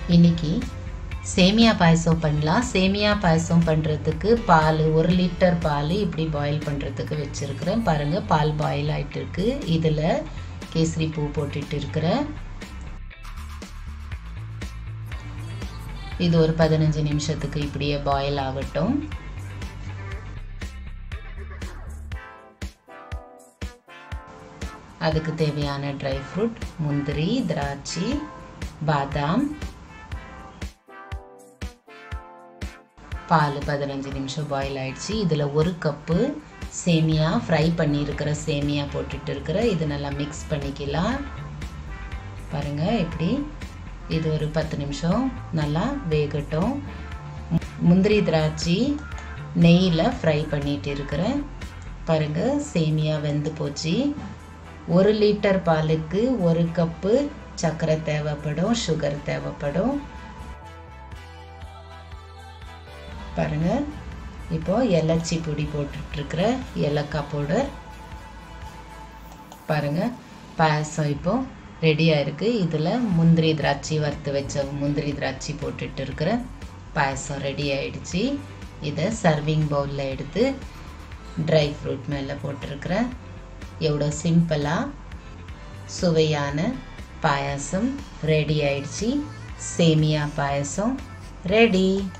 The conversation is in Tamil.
இன்னைக்கு சேமியா பாயசம் பண்ணலாம் சேமியா பாயசம் பண்ணுறதுக்கு பால் ஒரு லிட்டர் பால் இப்படி பாயில் பண்ணுறதுக்கு வச்சுருக்கிறேன் பாருங்கள் பால் பாயில் ஆகிட்டு இருக்கு இதில் கேசரி பூ போட்டுட்டு இருக்கிறேன் இது ஒரு பதினஞ்சு நிமிஷத்துக்கு இப்படியே பாயில் ஆகட்டும் அதுக்கு தேவையான ட்ரை ஃப்ரூட் முந்திரி திராட்சை பாதாம் பால் பதினஞ்சு நிமிஷம் பாயில் ஆயிடுச்சு இதில் ஒரு கப்பு சேமியா ஃப்ரை பண்ணியிருக்கிற சேமியா போட்டுட்டு இருக்கிற இது நல்லா மிக்ஸ் பண்ணிக்கலாம் பாருங்கள் இப்படி இது ஒரு பத்து நிமிஷம் நல்லா வேகட்டும் முந்திரி திராட்சை நெய்யில் ஃப்ரை பண்ணிட்டு இருக்கிறேன் பாருங்கள் சேமியா வெந்து போச்சு ஒரு லிட்டர் பாலுக்கு ஒரு கப்பு சர்க்கரை தேவைப்படும் சுகர் தேவைப்படும் பாருங்க இப்போ ஏலச்சி பொடி போட்டுட்ருக்கிற ஏலக்காய் பவுடர் பாருங்க பாயசம் இப்போ ரெடியாக இருக்குது இதில் முந்திரி திராட்சை வறுத்து வச்ச முந்திரி திராட்சை போட்டுட்டு இருக்கிற பாயசம் ரெடி ஆயிடுச்சு இதை சர்விங் பவுலில் எடுத்து ட்ரை ஃப்ரூட் மேலே போட்டிருக்கிறேன் எவ்வளோ சிம்பிளாக சுவையான பாயாசம் ரெடி ஆயிடுச்சு சேமியா பாயசம் ரெடி